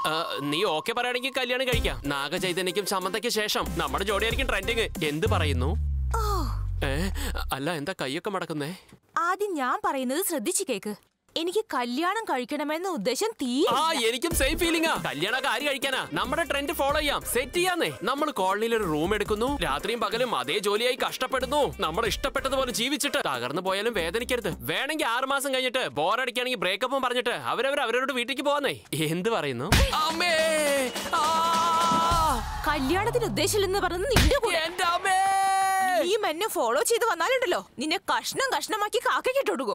ആ, നീ ഓക്കെ പറയുകയാണെങ്കിൽ കല്യാണം കഴിക്കാം നാഗചൈതന്യക്കും സമന്തയ്ക്ക് ശേഷം നമ്മുടെ ജോഡിയായിരിക്കും ട്രെൻഡിങ് എന്ത് പറയുന്നു ഏ അല്ല എന്താ കൈയൊക്കെ മടക്കുന്നേ ആദ്യം ഞാൻ പറയുന്നത് ശ്രദ്ധിച്ചു കേക്ക് എനിക്ക് കല്യാണം കഴിക്കണമെന്ന ഉദ്ദേശം തീരെ ആ എനിക്കും സെയിം ഫീലിംഗാ കല്യാണമൊക്കെ ആര് കഴിക്കാനാ നമ്മുടെ ട്രെൻഡ് ഫോളോ ചെയ്യാം സെറ്റ് ചെയ്യാന്നേ നമ്മൾ കോളനിയിൽ ഒരു റൂം എടുക്കുന്നു രാത്രിയും പകലും അതേ ജോലിയായി കഷ്ടപ്പെടുന്നു നമ്മൾ ഇഷ്ടപ്പെട്ടതുപോലെ ജീവിച്ചിട്ട് തകർന്നു പോയാലും വേദനിക്കരുത് വേണമെങ്കിൽ ആറ് മാസം കഴിഞ്ഞിട്ട് ബോറടിക്കുകയാണെങ്കിൽ ബ്രേക്കപ്പും പറഞ്ഞിട്ട് അവരവർ അവരോട് വീട്ടിലേക്ക് പോവാന്നേ എന്ത് പറയുന്നു അമ്മേ ആ! കല്യാണത്തിന് ഉദ്ദേശമില്ലെന്ന് പറയുന്നത് നിന്റെ കൂടെ എന്റെ അമ്മേ നീ എന്നെ ഫോളോ ചെയ്ത് വന്നാലുണ്ടല്ലോ നിന്നെ കഷ്ണം കഷ്ണമാക്കി കാക്കയ്ക്കിട്ട് കൊടുക്കും